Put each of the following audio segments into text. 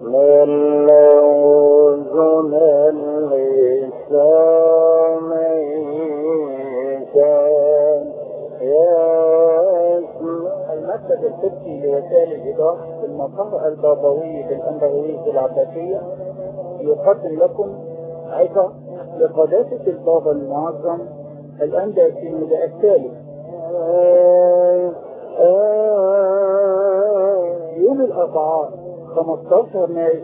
من لوزن اللسان كان يسمع المكتب القدسي لوسائل الإيضاح في المقر البابوي بالأنبوية العباسية يقدم لكم عظة لقداسة البابا المعظم الأندلسي التالي يوم الأربعاء 15 مارس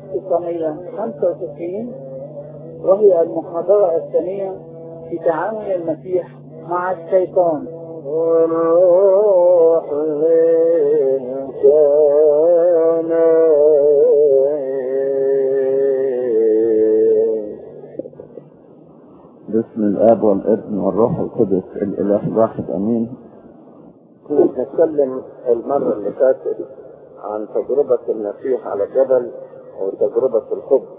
1995 وهي المحاضرة الثانية في تعامل المسيح مع الشيطان والروح من كان باسم الاب والابن والروح القدس الاله الواحد امين كنا بنتكلم المرة اللي فاتت عن تجربة المسيح على الجبل وتجربة الخبز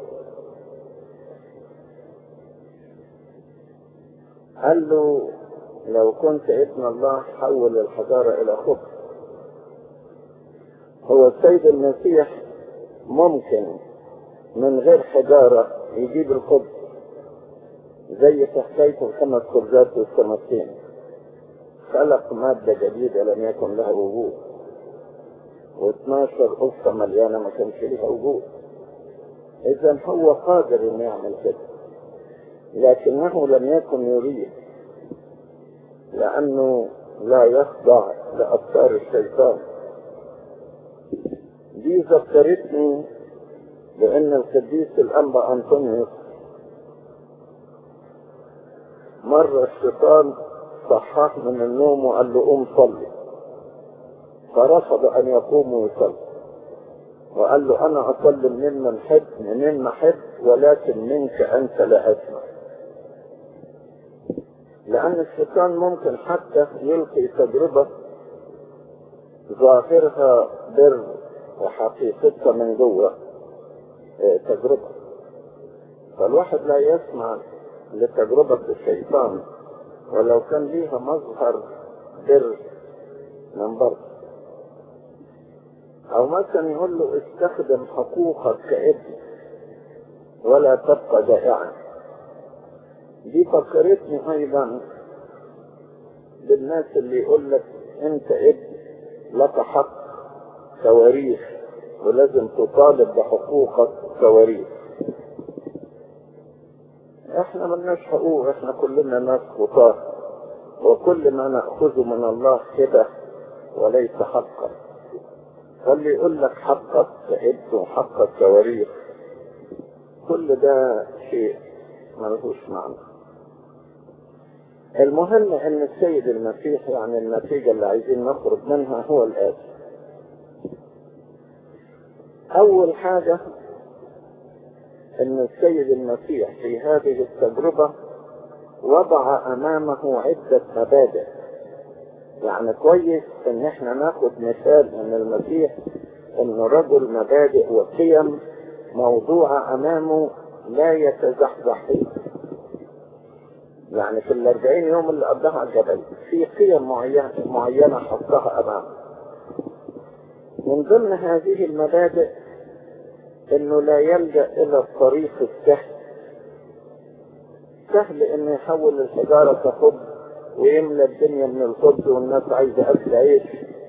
قال له لو كنت ابن الله حول الحجارة إلى خبز هو السيد المسيح ممكن من غير حجارة يجيب الخبز زي في حكاية الخمس خبزات والسمكتين خلق مادة جديدة لم يكن لها وجود و12 قصة مليانة ما كانش لها وجود إذا هو قادر إنه يعمل كده لكنه لم يكن يريد لأنه لا يخضع لأفكار الشيطان دي ذكرتني بأن القديس الأنبا أنطونيوس مرة الشيطان صحاه من النوم وقال له قوم صلي فرفض أن يقوم ويصلي وقال له أنا أصلي منين ما نحب منين ما أحب ولكن منك أنت لا أسمع لأن الشيطان ممكن حتى يلقي تجربة ظاهرها بر وحقيقتها من جوه تجربة فالواحد لا يسمع لتجربة الشيطان ولو كان ليها مظهر بر من بره أو مثلا يقول له استخدم حقوقك كابن ولا تبقى جائعا دي فكرتني ايضا بالناس اللي يقول لك انت ابن لك حق كواريث ولازم تطالب بحقوقك كواريث احنا ملناش حقوق احنا كلنا ناس خطاة وكل ما نأخذه من الله كده وليس حقا فاللي يقول لك حقك كابن وحقك كواريث كل ده شيء ملهوش معنى المهم ان السيد المسيح يعني النتيجة اللي عايزين نخرج منها هو الآتي اول حاجة ان السيد المسيح في هذه التجربة وضع امامه عدة مبادئ يعني كويس ان احنا ناخد مثال من المسيح انه رجل مبادئ وقيم موضوعة امامه لا يتزحزح فيه يعني في الاربعين يوم اللي قضاها على الجبل في قيم معينة, معينة حطها امامه من ضمن هذه المبادئ انه لا يلجأ الى الطريق السهل سهل انه يحول الحجارة كخبز ويملى الدنيا من الخبز والناس عايزة اكل عيش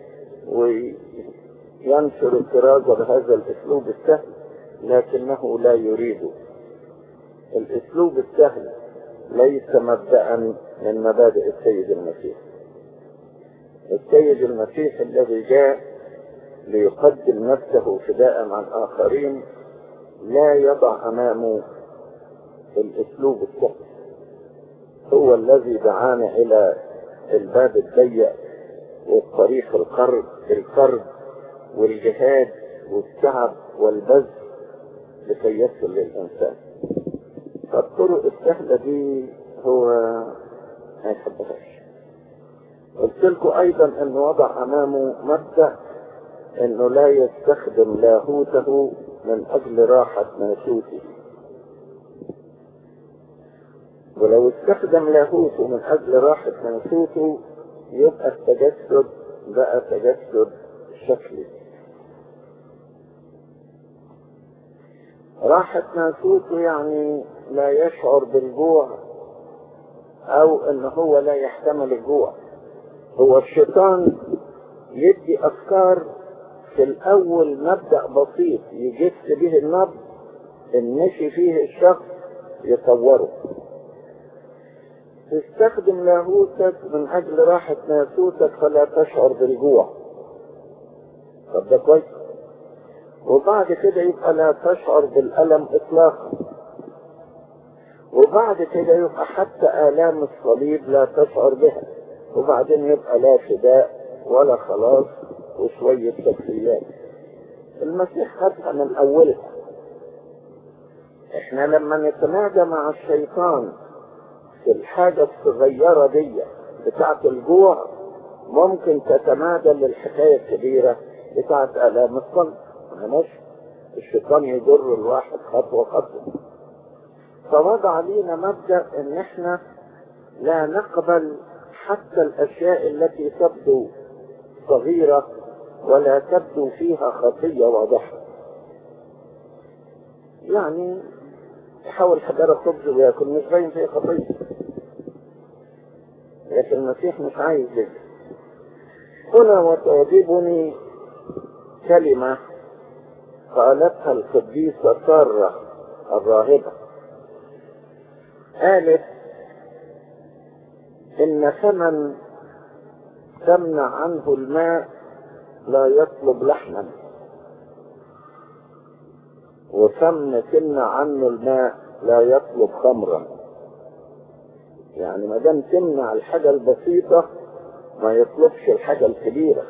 وينشر الكرازة بهذا الاسلوب السهل لكنه لا يريده الاسلوب السهل ليس مبدأ من مبادئ السيد المسيح السيد المسيح الذي جاء ليقدم نفسه فداء عن آخرين لا يضع أمامه الأسلوب السهل هو الذي دعانا إلى الباب الضيق والطريق القرب القرب والجهاد والتعب والبذل لكي يصل للإنسان فالطرق السهلة دي هو ما يحبهاش قلت لكم أيضا أن وضع أمامه مبدأ أنه لا يستخدم لاهوته من أجل راحة ناسوته ولو استخدم لاهوته من أجل راحة ناسوته يبقى التجسد بقى تجسد شكلي راحة ناسوته يعني لا يشعر بالجوع او ان هو لا يحتمل الجوع هو الشيطان يدي افكار في الاول مبدأ بسيط يجس به النبض ان مشي فيه الشخص يصوره تستخدم لاهوتك من اجل راحة ناسوتك فلا تشعر بالجوع طب ده كويس وبعد كده يبقى لا تشعر بالألم إطلاقا وبعد كده يبقى حتى آلام الصليب لا تشعر بها وبعدين يبقى لا فداء ولا خلاص وشوية تكفيات المسيح خدها من أولها احنا لما نتمادى مع الشيطان في الحاجة الصغيرة دي بتاعة الجوع ممكن تتمادى للحكاية الكبيرة بتاعة آلام الصلب ماشي الشيطان يجر الواحد خطوة خطوة فوضع لينا مبدأ ان احنا لا نقبل حتى الاشياء التي تبدو صغيرة ولا تبدو فيها خطية واضحة يعني يحاول حجارة خبز وياكل مش باين فيه خطية لكن المسيح مش عايز كده هنا وتعجبني كلمة قالتها القديسة سارة الراهبة قالت إن ثمن تمنع عنه الماء لا يطلب لحما وثمن تمنع عنه الماء لا يطلب خمرا يعني ما دام تمنع الحاجة البسيطة ما يطلبش الحاجة الكبيرة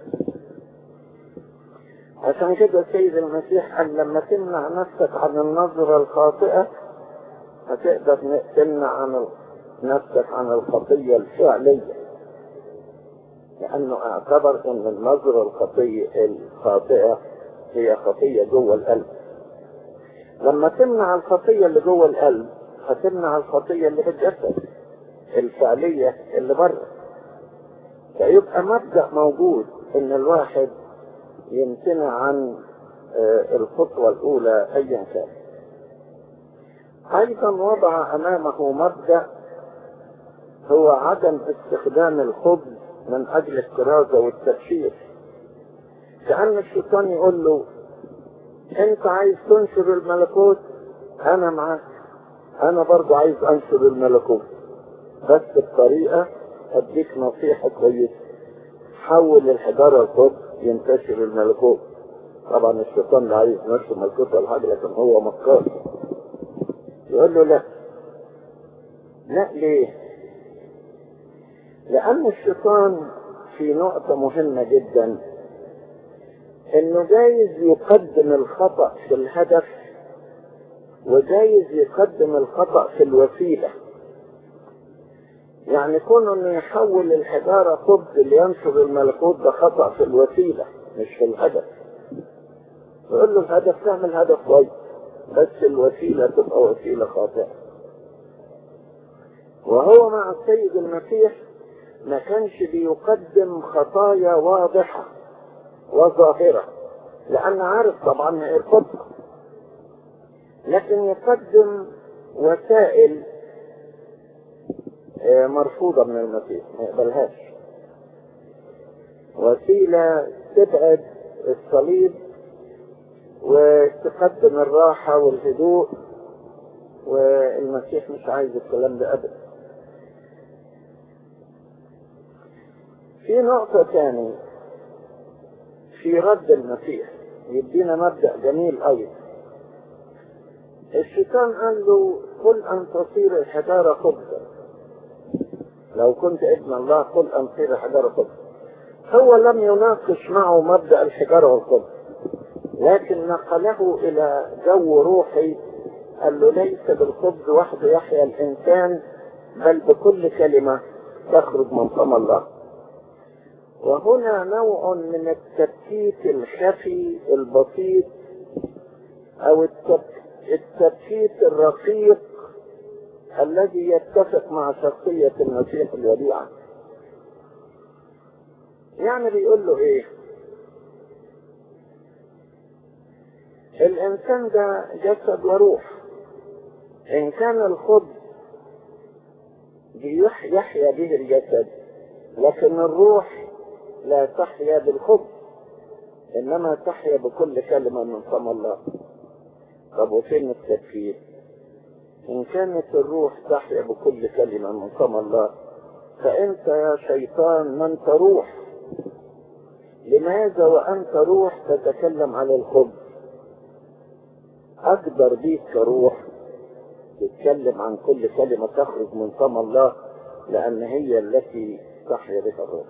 عشان كده السيد المسيح قال لما تمنع نفسك عن النظرة الخاطئة هتقدر تمنع عن نفسك عن الخطية الفعلية لأنه اعتبر أن النظرة الخطية الخاطئة هي خطية جوه القلب لما تمنع الخطية اللي جوه القلب هتمنع الخطية اللي في الجسد الفعلية اللي بره فيبقى مبدأ موجود ان الواحد يمتنع عن الخطوة الأولى أيا كان أيضا وضع أمامه مبدأ هو عدم استخدام الخبز من أجل الكرازة والتبشير كأن الشيطان يقول له أنت عايز تنشر الملكوت أنا معاك أنا برضو عايز أنشر الملكوت بس بطريقة أديك نصيحة كويسة حول الحجارة الخبز ينتشر الملكوت طبعا الشيطان لا عايز نفسه ملكوت ولا حاجه لكن هو مكار يقول له لا لا ليه لان الشيطان في نقطة مهمة جدا انه جايز يقدم الخطأ في الهدف وجايز يقدم الخطأ في الوسيلة يعني كونه انه يحول الحجارة خبز لينشر الملكوت ده خطأ في الوسيلة مش في الهدف يقول له الهدف تعمل هدف كويس بس الوسيلة تبقى وسيلة خاطئة وهو مع السيد المسيح ما كانش بيقدم خطايا واضحة وظاهرة لأن عارف طبعا يرفضها لكن يقدم وسائل مرفوضة من المسيح ما يقبلهاش وسيلة تبعد الصليب وتقدم الراحة والهدوء والمسيح مش عايز الكلام ده أبدا في نقطة تاني في رد المسيح يدينا مبدأ جميل أيضا الشيطان قال له قل أن تصير الحجارة خبزا لو كنت ابن الله قل أن تصير الحجارة خبزا هو لم يناقش معه مبدأ الحجارة والخبز لكن نقله إلى جو روحي قال له ليس بالخبز وحده يحيا الإنسان بل بكل كلمة تخرج من فم الله وهنا نوع من التبكيت الخفي البسيط أو التبكيت الرقيق الذي يتفق مع شخصية المسيح الوديعة يعني بيقول له ايه الإنسان ده جسد وروح إن كان الخبز بيح- يحيا به الجسد لكن الروح لا تحيا بالخبز إنما تحيا بكل كلمة من فم الله طب وفين التفكير إن كانت الروح تحيا بكل كلمة من فم الله فأنت يا شيطان من تروح لماذا وأنت روح تتكلم على الخبز أقدر بيك كروح تتكلم عن كل كلمة تخرج من فم الله لأن هي التي تحيا بها الروح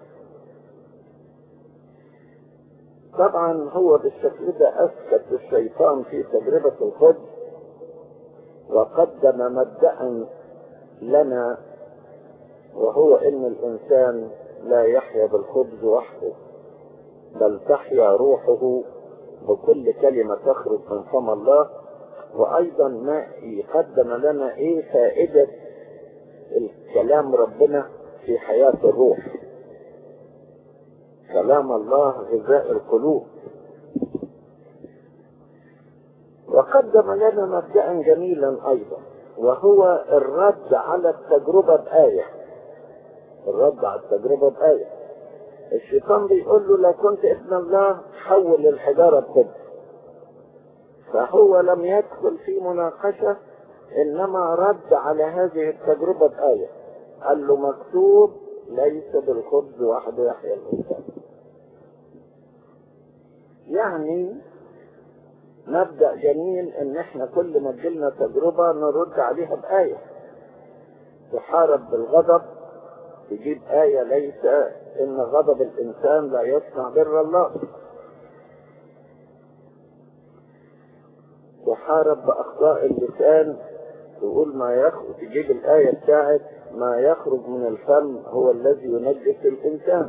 طبعا هو بالشكل ده أسكت الشيطان في تجربة الخبز وقدم مبدأ لنا وهو ان الانسان لا يحيا بالخبز وحده بل تحيا روحه بكل كلمة تخرج من فم الله وايضا ما يقدم لنا ايه فائدة الكلام ربنا في حياة الروح كلام الله غذاء القلوب وقدم لنا مبدأ جميلا ايضا وهو الرد على التجربة بآية الرد على التجربة بآية الشيطان بيقول له لو كنت ابن الله حول الحجارة بكده فهو لم يدخل في مناقشة إنما رد على هذه التجربة بآية قال له مكتوب ليس بالخبز وحده يحيى الإنسان يعني مبدأ جميل ان احنا كل ما تجيلنا تجربة نرد عليها بآية تحارب بالغضب تجيب آية ليس ان غضب الانسان لا يصنع بر الله تحارب بأخطاء اللسان تقول ما يخرج تجيب الآية بتاعت ما يخرج من الفم هو الذي ينجس الإنسان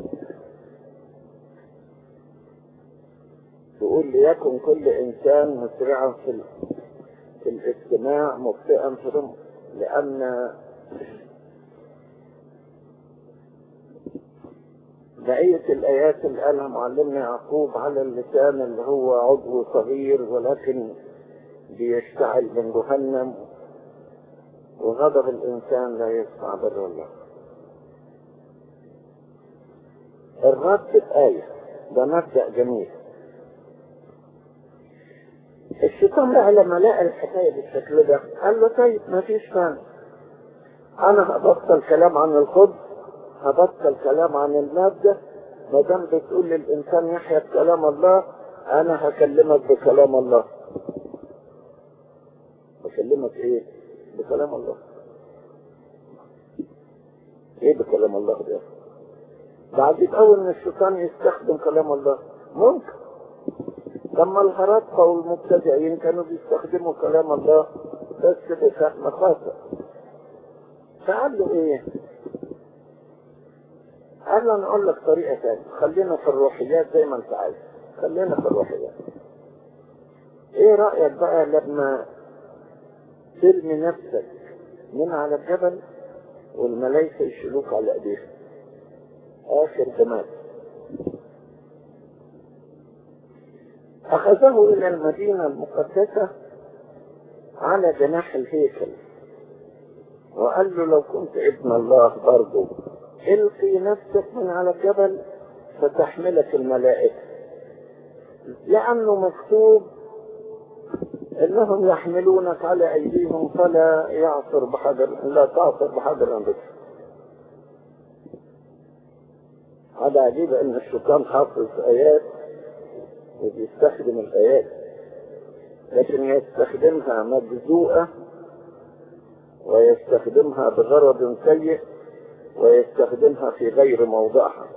تقول ليكن كل انسان مسرعا في, ال... في الاجتماع مبطئا في رمى لان بقية الآيات اللي قالها معلمنا يعقوب على اللسان اللي هو عضو صغير ولكن بيشتعل من جهنم وغضب الإنسان لا يسمع بر الله الرد بآية ده مبدأ جميل الشيطان بقى لما لقى الحكايه بالشكل ده قال له طيب ما فيش فهم انا هبطل كلام عن الخبز هبطل كلام عن الماده ما دام بتقول للانسان يحيى بكلام الله انا هكلمك بكلام الله بكلمك ايه بكلام الله ايه بكلام الله ده بعدين اول ان الشيطان يستخدم كلام الله ممكن لما الهرطقة والمبتدعين كانوا بيستخدموا كلام الله بس بفهم خاطئ فقال له ايه قال له انا اقول لك طريقة ثانية خلينا في الروحيات زي ما انت عايز خلينا في الروحيات ايه رأيك بقى لما ترمي نفسك من على الجبل والملائكة يشيلوك على ايديهم اخر جمال أخذه إلى المدينة المقدسة على جناح الهيكل وقال له لو كنت ابن الله برضه القي نفسك من على الجبل فتحملك الملائكة لأنه مكتوب إنهم يحملونك على أيديهم فلا يعصر بحجر لا تعصر بحجر بك هذا عجيب أن الشيطان حافظ آيات وبيستخدم الآيات لكن يستخدمها مجزوءة ويستخدمها بغرض سيء ويستخدمها في غير موضعها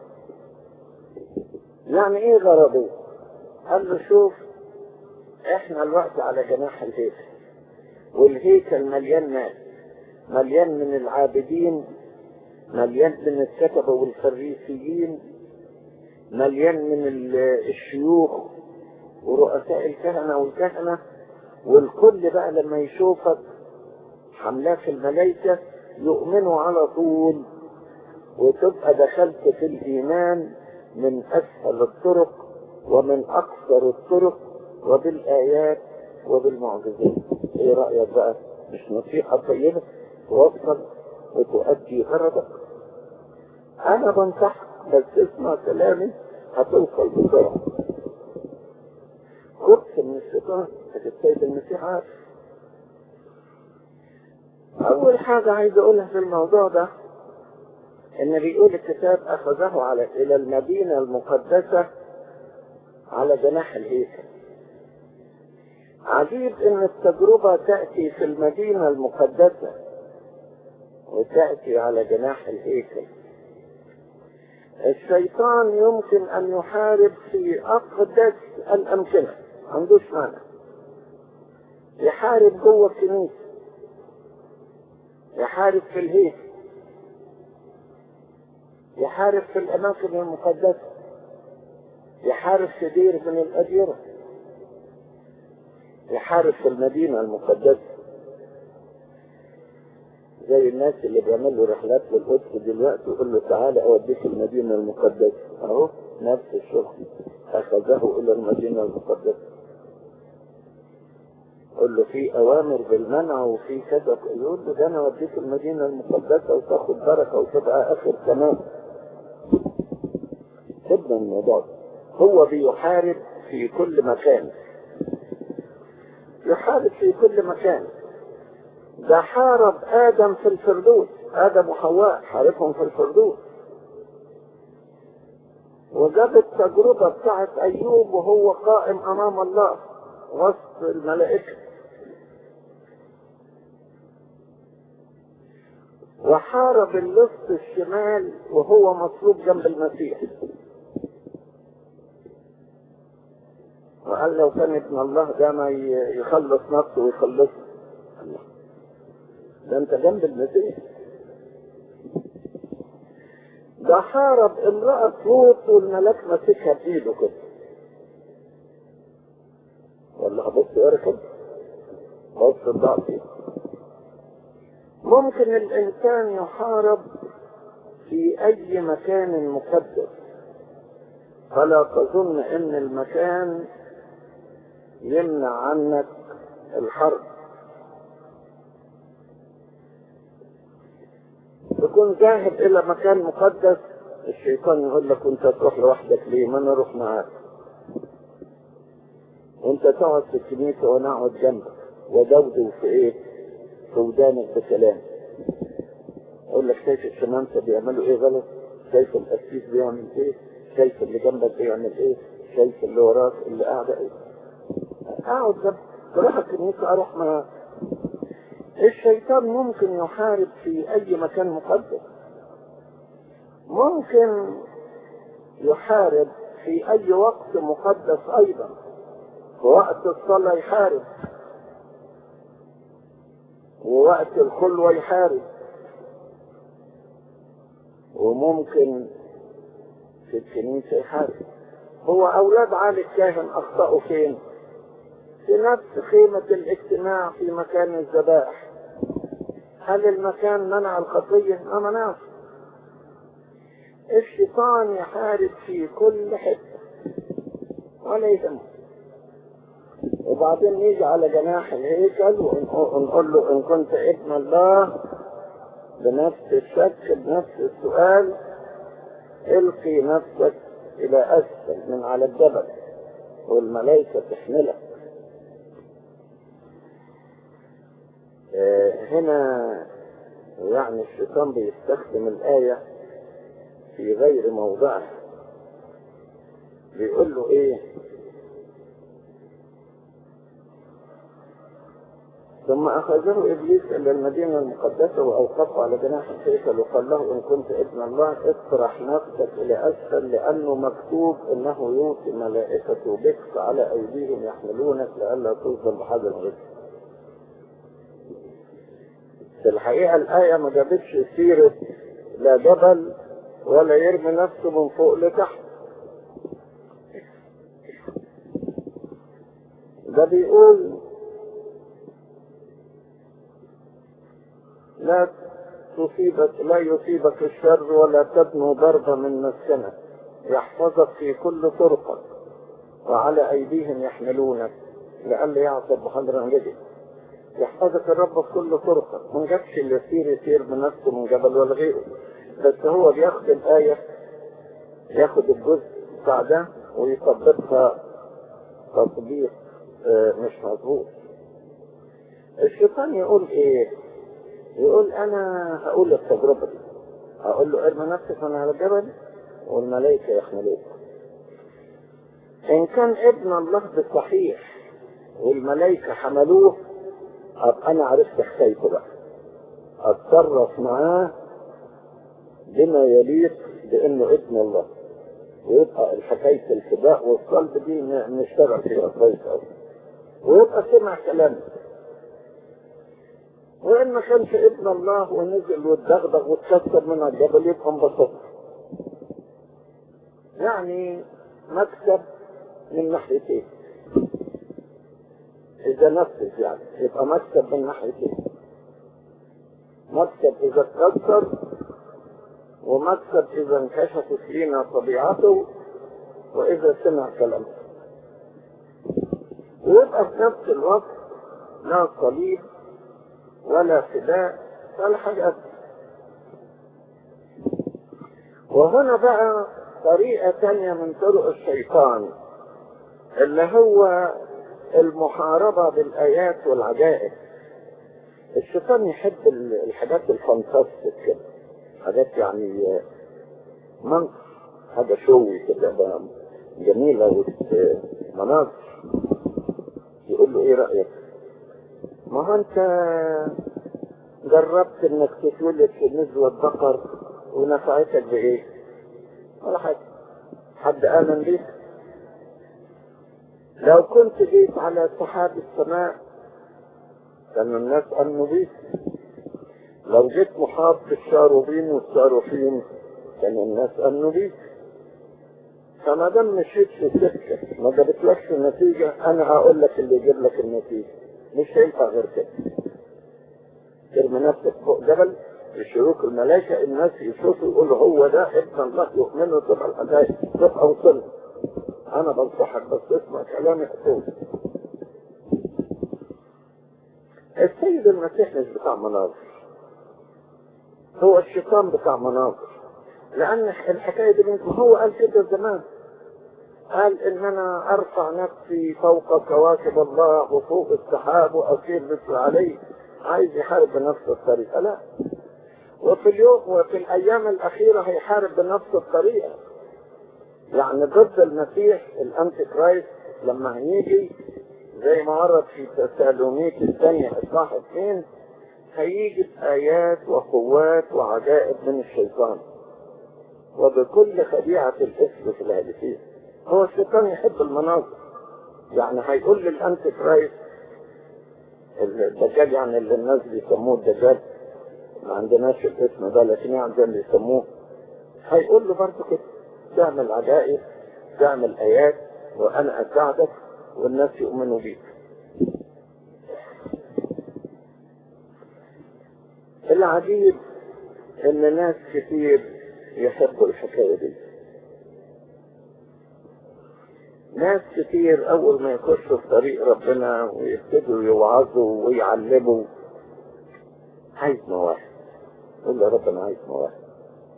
يعني ايه غرضه قال له شوف احنا الوقت على جناح الهيكل والهيكل مليان ناس مليان من العابدين مليان من الكتبة والفريسيين مليان من الشيوخ ورؤساء الكهنة والكهنة والكل بقى لما يشوفك حملاك الملائكة يؤمنوا على طول وتبقى دخلت في الإيمان من أسهل الطرق ومن أكثر الطرق وبالآيات وبالمعجزات ايه رأيك بقى مش نصيحة طيبة توصل وتؤدي غرضك انا بنصحك بس اسمع كلامي هتوصل بسرعة خبث من الشيطان هتستيد المسيح عارف اول حاجة عايز اقولها في الموضوع ده ان بيقول الكتاب اخذه على الى المدينة المقدسة على جناح الهيكل عجيب ان التجربة تأتي في المدينة المقدسة وتأتي على جناح الهيكل الشيطان يمكن ان يحارب في اقدس الامكنة ما عندوش مانع يحارب جوه الكنيسة يحارب في الهيكل يحارب في الاماكن المقدسة يحارب في دير من الاديرة يحارب في المدينة المقدسة زي الناس اللي بيعملوا رحلات للقدس دلوقتي يقول له تعالى اوديك المدينة المقدسة اهو نفس الشغل اخذه الى المدينة المقدسة يقول له في اوامر بالمنع وفي كذا يقول له ده انا اوديك المدينة المقدسة وتاخد بركة وتبقى اخر تمام سيبنا من الموضوع ده. هو بيحارب في كل مكان يحارب في كل مكان ده حارب آدم في الفردوس آدم وحواء حاربهم في الفردوس وجاب التجربة بتاعت أيوب وهو قائم أمام الله وسط الملائكة وحارب اللص الشمال وهو مصلوب جنب المسيح وقال لو كان ابن الله ده ما ي- يخلص نفسه ويخلصه الله ده انت جنب المسيح ده حارب امرأة لوط والملاك ماسكها بايده كده ولا هبص يا كده بص الضعف ممكن الانسان يحارب في اي مكان مقدس فلا تظن ان المكان يمنع عنك الحرب تكون ذاهب الى مكان مقدس الشيطان يقول لك انت تروح لوحدك ليه ما انا اروح معاك وانت تقعد في الكنيسه وانا اقعد جنبك ودودو في ايه في ودانك بكلام اقول لك شايف الشمامسه بيعملوا ايه غلط شايف القسيس بيعمل ايه شايف اللي جنبك بيعمل ايه شايف اللي وراك اللي قاعده ايه اقعد جنب تروح الكنيسه اروح معاك الشيطان ممكن يحارب في اي مكان مقدس ممكن يحارب في اي وقت مقدس ايضا في وقت الصلاة يحارب ووقت الخلوة يحارب وممكن في الكنيسة يحارب هو أولاد علي الكاهن أخطأوا فين؟ في نفس خيمة الاجتماع في مكان الذبائح هل المكان منع الخطية؟ ما منعش الشيطان يحارب في كل حتة ولا يهمه وبعدين نيجي على جناح الهيكل ونقول له إن كنت ابن الله بنفس الشك بنفس السؤال القي نفسك إلى أسفل من على الجبل والملائكة تحملك آه، هنا يعني الشيطان بيستخدم الآية في غير موضعها بيقول له ايه ثم أخذه إبليس إلى المدينة المقدسة وأوقفه على جناح الهيكل وقال له إن كنت ابن الله اطرح نفسك إلى أسفل لأنه مكتوب إنه يوصي ملائكته بك على أيديهم يحملونك لئلا تصدم بحجر غير في الحقيقة الآية ما جابتش سيرة لا جبل ولا يرمي نفسه من فوق لتحت ده بيقول لا تصيبك لا يصيبك الشر ولا تدنو ضربة من مسكنك يحفظك في كل طرقك وعلى أيديهم يحملونك لئلا يعصب بحضر جدي يحفظك الرب في كل طرقك ما جابش اللي يسير يسير بنفسه من جبل ولا غيره بس هو بياخد الآية ياخد الجزء بتاع ده ويطبقها تطبيق آه، مش مظبوط الشيطان يقول ايه يقول انا هقول التجربة دي هقول له ارمي نفسك من على الجبل والملائكة يحملوك ان كان ابن الله بالصحيح والملائكة حملوه ابقى انا عرفت حكايته بقى اتصرف معاه بما يليق بانه ابن الله ويبقى الحكاية الفداء والصلب دي ن- نشتغل فيها كويس قوي ويبقى سمع كلامه وإن ما كانش ابن الله ونزل واتدغدغ واتكسر من الجبل يبقى انبسط يعني مكسب من ناحيتين إذا نفذ يعني يبقى مكسب من ناحيتين مكسب إذا اتكسر ومكسب إذا انكشفت لنا طبيعته وإذا سمع كلامه ويبقى في نفس الوقت لا صليب ولا فداء ولا حاجة أبدا وهنا بقى طريقة تانية من طرق الشيطان اللي هو المحاربة بالآيات والعجائب الشيطان يحب ال- الحاجات الفانتاستيك كده حاجات يعني منظر حاجة شوي كده بقى جميلة ومناظر يقول له ايه رأيك ما هو انت جربت انك تتولد في نزوة بقر ونفعتك بايه ولا حاجة حد آمن بيك لو كنت جيت على سحاب السماء كان الناس آمنوا بيك لو جيت محاط بالشاروبين والصاروفين كان الناس آمنوا بيك فما دام مشيت في سكة ما جابتلكش نتيجة أنا هقول لك اللي يجيب لك النتيجة مش هينفع غير كده ترمي نفسك فوق جبل يشيروك الملائكة الناس يشوفوا يقولوا هو ده ابن الله يؤمنوا تبقى الحدايق تبقى وصلنا أنا بنصحك بس اسمع كلامي أقول السيد المسيح مش بتاع مناظر هو الشيطان بتاع مناظر لأن الحكاية دي منكم هو قال كده زمان قال إن أنا أرفع نفسي فوق كواكب الله وفوق السحاب وأصير مثل عليه عايز يحارب بنفس الطريقة لا وفي اليوم وفي الأيام الأخيرة هيحارب بنفس الطريقة يعني ضد المسيح الأنتي كرايست لما هيجي زي ما ورد في تسالونيك الثانية إصحاح اثنين هيجي بآيات وقوات وعجائب من الشيطان وبكل خديعة الاسم في الهالكين هو الشيطان يحب المناظر يعني هيقول للأنتي كرايست الدجال يعني اللي الناس بيسموه الدجال ما عندناش الاسم ده لكن يعني زي اللي يسموه هيقول له برضه كده تعمل عجائب تعمل آيات وأنا أساعدك والناس يؤمنوا بيك العجيب ان ناس كتير يحبوا الحكاية دي ناس كتير اول ما يخشوا في طريق ربنا ويبتدوا يوعظوا ويعلموا عايز مواهب يقول يا رب انا عايز مواهب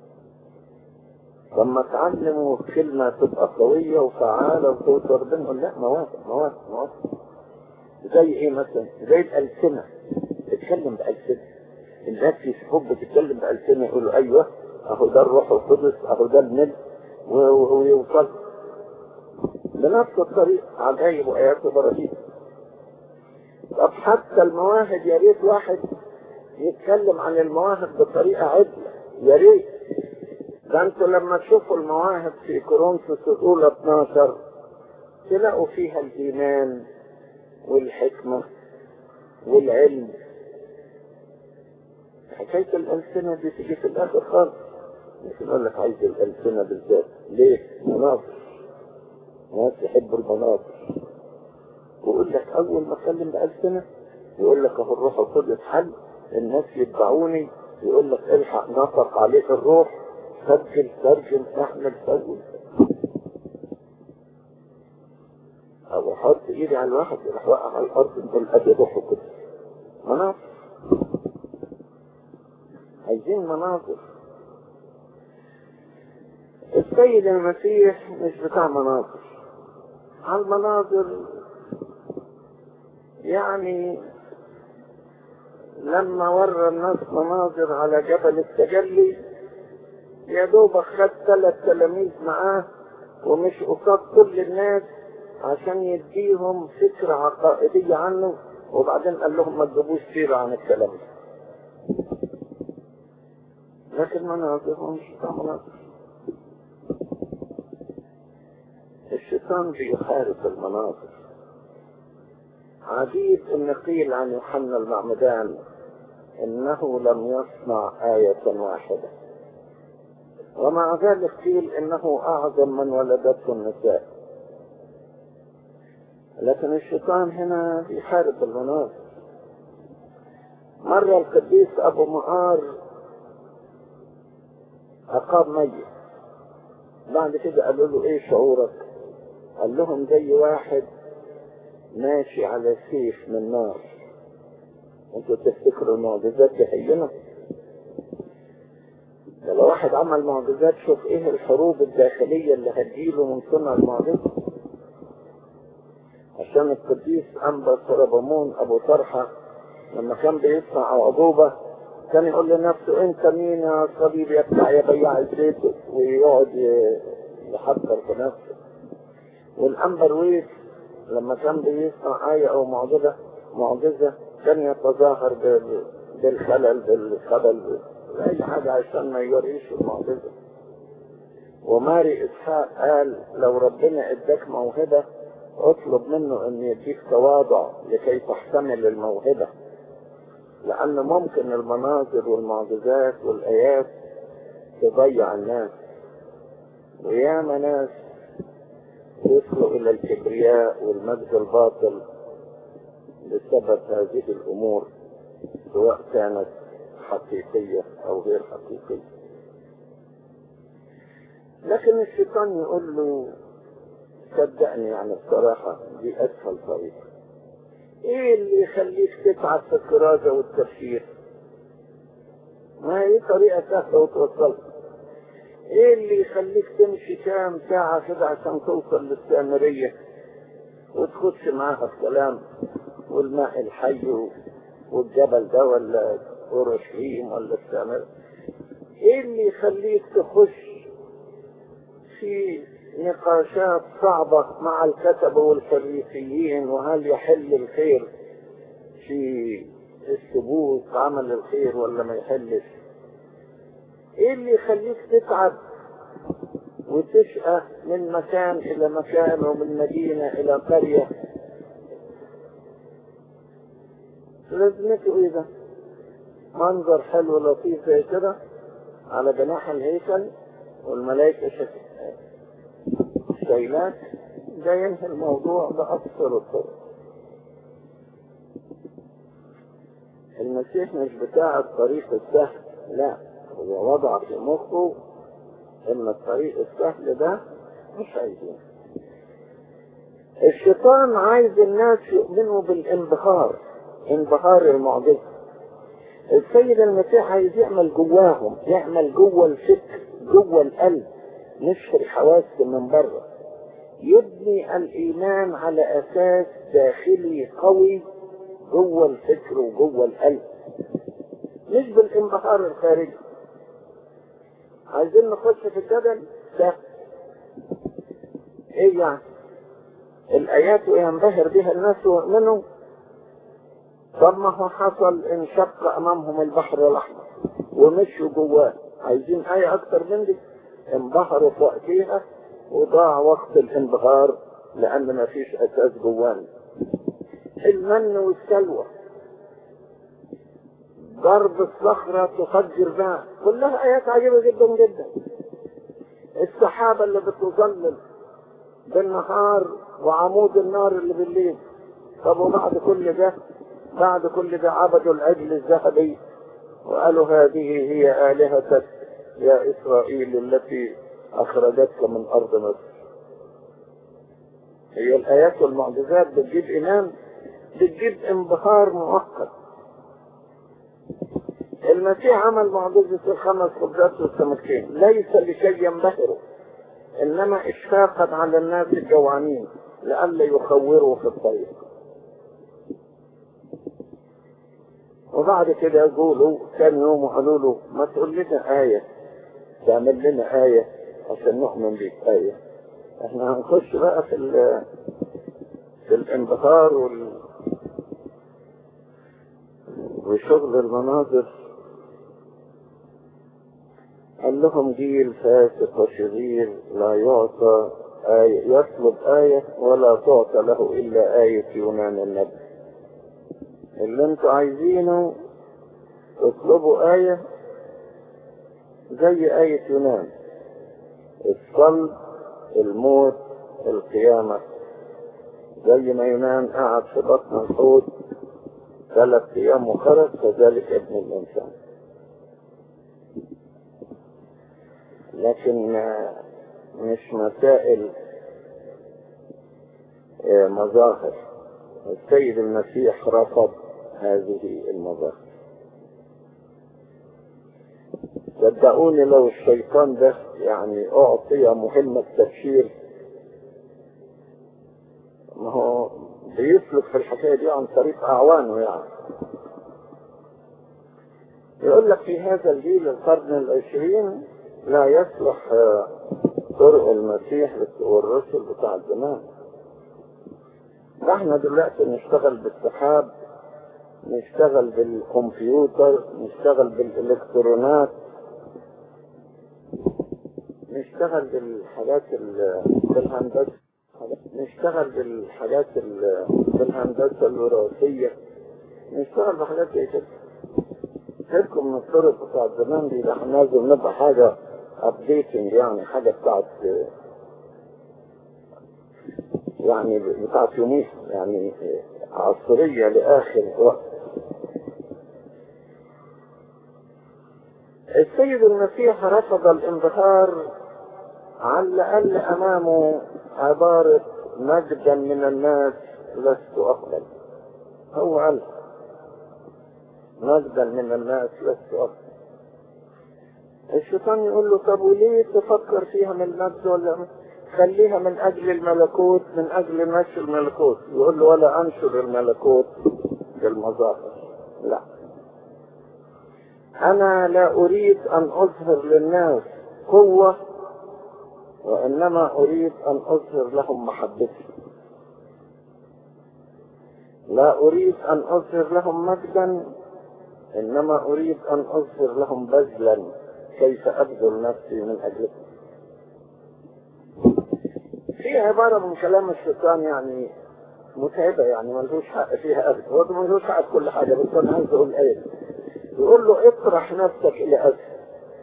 لما تعلموا كلمة تبقى قوية وفعالة وتوصل بينهم لا مواهب مواهب مواهب زي ايه مثلا زي الألسنة تتكلم بألسنة الناس يشوفوك بتتكلم بألسنة يقولوا ايوه اهو ده الروح القدس اهو ده الملك ويوصل بنفس الطريق عجائب وآيات وبراهين طب حتى المواهب يا ريت واحد يتكلم عن المواهب بطريقة عدلة يا ريت ده انتوا لما تشوفوا المواهب في كورنثوس الاولى 12 تلاقوا فيها الايمان والحكمة والعلم حكاية الألسنة دي تيجي في الآخر خالص لكن يقول لك عايز الألسنة بالذات ليه؟ مناظر ناس يحبوا المناظر ويقول لك أول ما أتكلم بألسنة يقول لك أهو الروح القدس حل الناس يتبعوني يقول لك الحق نطق عليك الروح سجل ترجم احمل سجل او احط ايدي على الواحد يروح واقع على الارض نقول ادي روحه كده مناظر عايزين مناظر السيد المسيح مش بتاع مناظر على المناظر يعني لما ورى الناس مناظر على جبل التجلي يا دوب خد ثلاث تلاميذ معاه ومش قصاد كل الناس عشان يديهم فكرة عقائدية عنه وبعدين قال لهم ما تجيبوش سيرة عن الكلام ده لكن مناظر هو مش بتاع مناظر الشيطان بيحارب المناظر عجيب ان قيل عن يوحنا المعمدان انه لم يصنع آية واحدة ومع ذلك قيل انه اعظم من ولدته النساء لكن الشيطان هنا بيحارب المناظر مرة القديس ابو معار اقام ميت بعد كده قالوا له ايه شعورك قال لهم زي واحد ماشي على سيف من نار انتوا تفتكروا المعجزات دي هينة ده لو واحد عمل معجزات شوف ايه الحروب الداخلية اللي هتجيله من صنع المعجزة عشان القديس أنبا سربمون أبو طرحة لما كان بيصنع عقوبة كان يقول لنفسه انت مين يا صليب يا بتاع يا بياع الزيت ويقعد يحضر في نفسه والأنبر ويس لما كان بيصنع آية أو معجزة معجزة كان يتظاهر بال- بالخلل بالخبل بأي حاجة عشان ما يوريش المعجزة وماري إسحاق قال لو ربنا اداك موهبة اطلب منه ان يديك تواضع لكي تحتمل الموهبة لأن ممكن المناظر والمعجزات والآيات تضيع الناس وياما ناس يصلوا إلى الكبرياء والمجد الباطل بسبب هذه الأمور سواء كانت حقيقية أو غير حقيقية لكن الشيطان يقول له صدقني يعني بصراحة دي أسهل طريقة إيه اللي يخليك تتعب في الكرازة والتفكير ما هي طريقة سهلة وتوصلك ايه اللي يخليك تمشي كام ساعة كده عشان توصل للسامرية وتخش معاها الكلام والماء الحي والجبل ده ولا اورشليم ولا السامرة ايه اللي يخليك تخش في نقاشات صعبة مع الكتبة والفريسيين وهل يحل الخير في الثبوت عمل الخير ولا ما يحلش ايه اللي يخليك تتعب وتشقى من مكان الى مكان ومن مدينة الى قرية لازمته ايه ده منظر حلو لطيف زي كده على جناح الهيكل والملائكة شك- شايلاك ده ينهي الموضوع بأكثر الطرق المسيح مش بتاع الطريق السهل لا هو وضع في مخه ان الطريق السهل ده مش عايزينه الشيطان عايز الناس يؤمنوا بالانبهار انبهار المعجزة السيد المسيح عايز يعمل جواهم يعمل جوه الفكر جوه القلب مش في الحواس من بره يبني الايمان على اساس داخلي قوي جوه الفكر وجوه القلب مش بالانبهار الخارجي عايزين نخش في الجدل ده ايه يعني الايات ينبهر بها الناس ويؤمنوا طب ما هو حصل انشق امامهم البحر الاحمر ومشوا جواه عايزين ايه اكتر من دي انبهروا في وقتها وضاع وقت الانبهار لان ما فيش اساس جوانا المن والسلوى ضرب الصخرة تفجر ماء كلها آيات عجيبة جدا جدا السحابة اللي بتظلل بالنهار وعمود النار اللي بالليل طب وبعد كل ده بعد كل ده عبدوا العجل الذهبي وقالوا هذه هي آلهتك يا إسرائيل التي أخرجتك من أرض مصر هي الآيات والمعجزات بتجيب إيمان بتجيب انبهار مؤقت المسيح عمل معجزة الخمس خبزات والسمكتين ليس لكي ينبهروا إنما إشفاقا على الناس الجوعانين لئلا يخوروا في الطريق وبعد كده يقولوا كان يوم قالوا له ما تقول لنا آية تعمل لنا آية عشان نؤمن بيك آية احنا هنخش بقى في ال في الانبهار وال وشغل المناظر قال لهم جيل فاسق وشرير لا يعطى آية يطلب آية ولا تعطى له إلا آية يونان النبي اللي انتوا عايزينه اطلبوا آية زي آية يونان الصلب الموت القيامة زي ما يونان قعد في بطن الحوت ثلاث أيام وخرج كذلك ابن الإنسان لكن مش مسائل مظاهر السيد المسيح رفض هذه المظاهر صدقوني لو الشيطان ده يعني أعطي مهمة تبشير ما هو بيسلك في الحكاية دي عن طريق أعوانه يعني يقول لك في هذا الجيل القرن العشرين لا يصلح طرق المسيح والرسل بتاع زمان احنا دلوقتي نشتغل بالسحاب نشتغل بالكمبيوتر نشتغل بالالكترونات نشتغل بالحاجات بالهندسة نشتغل بالحاجات بالهندسة الوراثية نشتغل بحاجات زي كده سيبكم من الطرق بتاعت زمان دي ده احنا لازم نبقى حاجة ابديتنج يعني حاجة بتاعت يعني بتاعت يوميها يعني عصرية لآخر وقت السيد المسيح رفض الانبهار على الأقل أمامه عبارة مجدا من الناس لست أقبل هو قال مجدا من الناس لست أقبل الشيطان يقول له طب وليه تفكر فيها من المجد ولا خليها من أجل الملكوت من أجل نشر الملكوت يقول له ولا أنشر الملكوت بالمظاهر لا أنا لا أريد أن أظهر للناس قوة وإنما أريد أن أظهر لهم محبتي لا أريد أن أظهر لهم مجدا إنما أريد أن أظهر لهم بذلا كيف أبذل نفسي من أجلكم في عبارة من كلام الشيطان يعني متعبة يعني ملهوش حق فيها أبدا هو ملهوش حق في كل حاجة بس أنا عايز أقول إيه يقول له اطرح نفسك إلى أسفل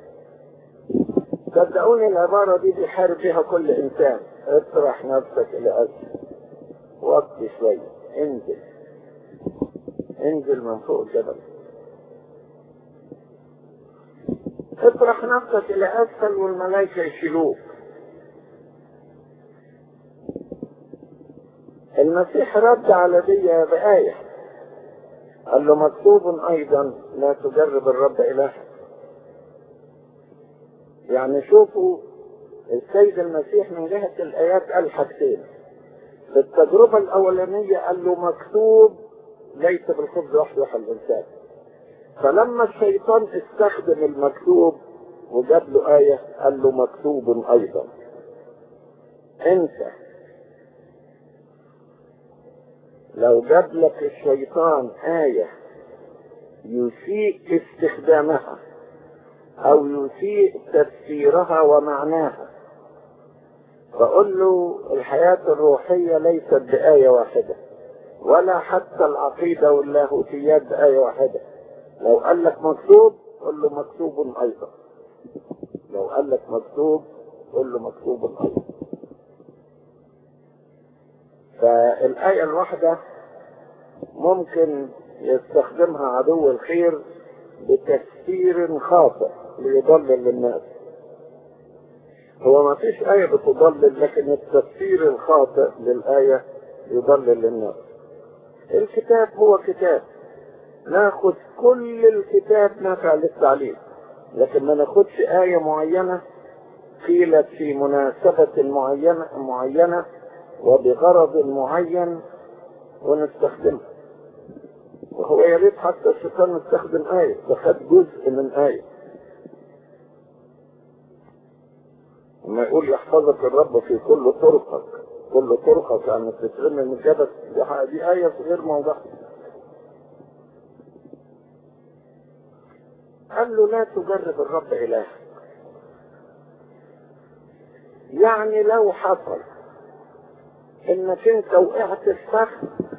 صدقوني العبارة دي بيحارب بها كل إنسان اطرح نفسك إلى أسفل وقت شوية انزل انزل من فوق الجبل اطرح نفسك إلى أسفل والملائكة يشيلوك المسيح رد على دي بآية قال له مكتوب أيضا لا تجرب الرب إلهك يعني شوفوا السيد المسيح من جهة الآيات قال حاجتين في التجربة الأولانية قال له مكتوب ليس بالخبز وحده يحل الإنسان فلما الشيطان استخدم المكتوب وجاب له آية قال له مكتوب أيضا أنت لو جاب لك الشيطان آية يسيء استخدامها أو يسيء تفسيرها ومعناها فقل له الحياة الروحية ليست بآية واحدة ولا حتى العقيدة واللاهوتيات بآية واحدة لو قال لك مكتوب قل له مكتوب أيضا لو قال لك مكتوب قل له مكتوب أيضا فالآية الواحدة ممكن يستخدمها عدو الخير بتفسير خاطئ ليضلل الناس هو ما فيش آية بتضلل لكن التفسير الخاطئ للآية يضلل الناس الكتاب هو كتاب ناخد كل الكتاب نافع للتعليم لكن ما ناخدش آية معينة قيلت في مناسبة معينة معينة وبغرض معين ونستخدمها وهو يا ريت حتى الشيطان يستخدم آية فخد جزء من آية لما يقول يحفظك الرب في كل طرقك كل طرقك يعني تترمي من الجبل دي, دي آية في غير موضعها قال له لا تجرب الرب إلهك يعني لو حصل انك انت وقعت في فخ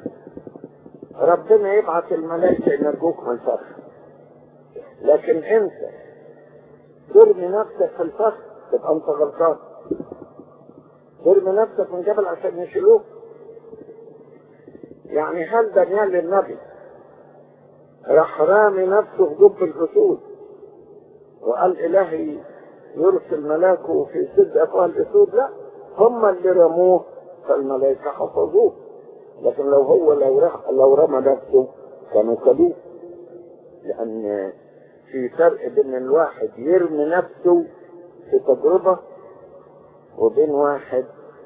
ربنا يبعث الملائكة ينجوك من الفخ لكن انت ترمي نفسك في الفخ تبقى انت غلطان ترمي نفسك من جبل عشان يشيلوك يعني هل دانيال النبي راح رامي نفسه في جب الاسود وقال الهي يرسل ملاكه في سد افواه الاسود لا هم اللي رموه فالملائكه حفظوه لكن لو هو لو رح لو رمى نفسه كانوا كلوه لان في فرق بين الواحد يرمي نفسه في تجربة وبين واحد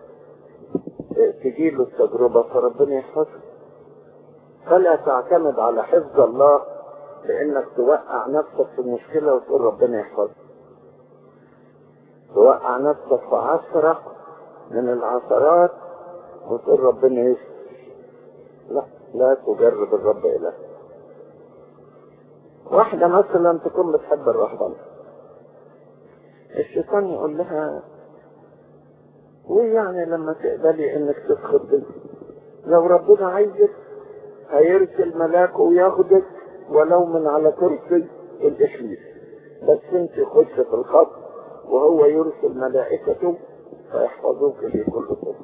تجيله التجربة فربنا يحفظه فلا تعتمد على حفظ الله بانك توقع نفسك في المشكلة وتقول ربنا يحفظك توقع نفسك في عثرة من العثرات وتقول ربنا يستر لا لا تجرب الرب إله واحدة مثلا تكون بتحب الرهبنة الشيطان يقول لها وايه يعني لما تقبلي انك تتخطبي لو ربنا عايزك هيرسل ملاكه وياخدك ولو من على كرسي الإخليس بس انت خش في الخط وهو يرسل ملائكته فيحفظوك في كل طرق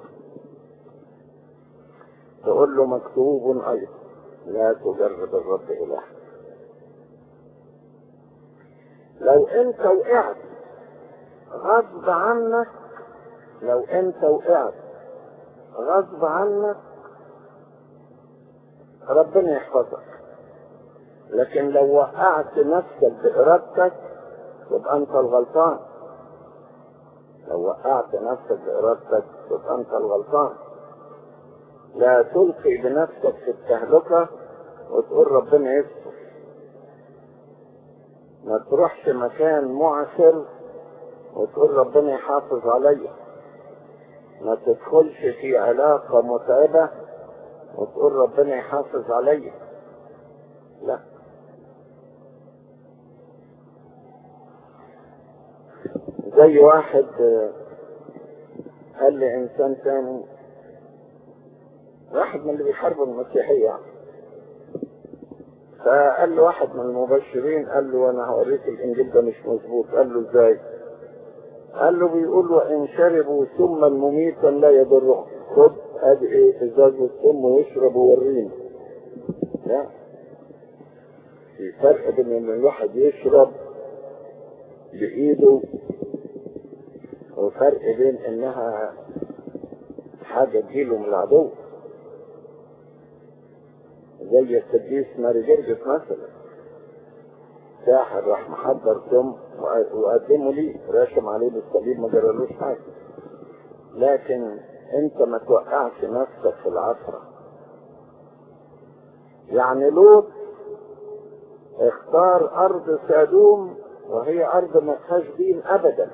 تقول له مكتوب أيضا لا تجرب الرب إله لو انت وقعت غصب عنك لو انت وقعت غصب عنك ربنا يحفظك لكن لو وقعت نفسك بإرادتك تبقى انت الغلطان لو وقعت نفسك بإرادتك تبقى انت الغلطان لا تلقي بنفسك في التهلكة وتقول ربنا يستر ما تروحش مكان معسر وتقول ربنا يحافظ عليا ما تدخلش في علاقة متعبة وتقول ربنا يحافظ عليا لا زي واحد قال لي انسان تاني واحد من اللي بيحاربوا المسيحية فقال له واحد من المبشرين قال له انا هوريك الانجيل ده مش مظبوط قال له ازاي قال له بيقول وان شربوا سما مميتا لا يضرهم خد ادي ايه ازاز السم ويشرب وورينا لا في فرق بين ان الواحد يشرب بايده وفرق بين انها حاجة تجيله من العدو زي القديس ماري جرجس مثلا ساحر راح محضر سم وقدمه ليه راشم عليه بالصليب ما جرالوش حاجة لكن انت ما توقعش نفسك في العثرة يعني لوط اختار ارض سادوم وهي ارض ما فيهاش دين ابدا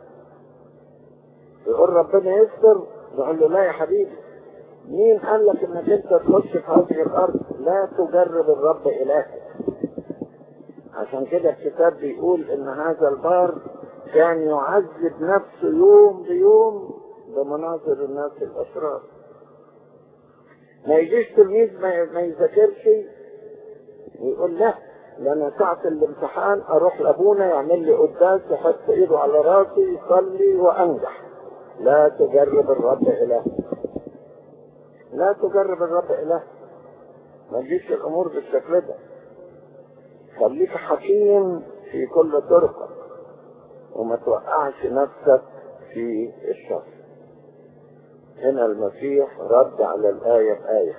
يقول ربنا يستر نقول له لا يا حبيبي مين قال لك انك انت تخش في هذه الارض لا تجرب الرب الهك عشان كده الكتاب بيقول ان هذا البار كان يعذب نفسه يوم بيوم بمناظر الناس الاشرار ما يجيش تلميذ ما, ما يذاكرش ويقول لا لأنا ساعة الامتحان أروح لأبونا يعمل لي قداس يحط إيده على راسي يصلي وأنجح لا تجرب الرب إله لا تجرب الرب إله ما تجيش الأمور بالشكل ده خليك حكيم في كل طرقك وما توقعش نفسك في الشر هنا المسيح رد على الآية بآية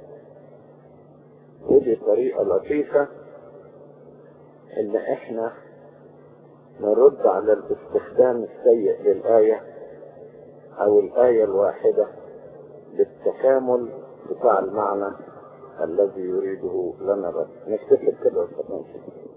ودي طريقة لطيفة إن إحنا نرد على الاستخدام السيء للآية أو الآية الواحدة بالتكامل بتاع المعنى الذي يريده لنا الرب نكتفي كده وخلاص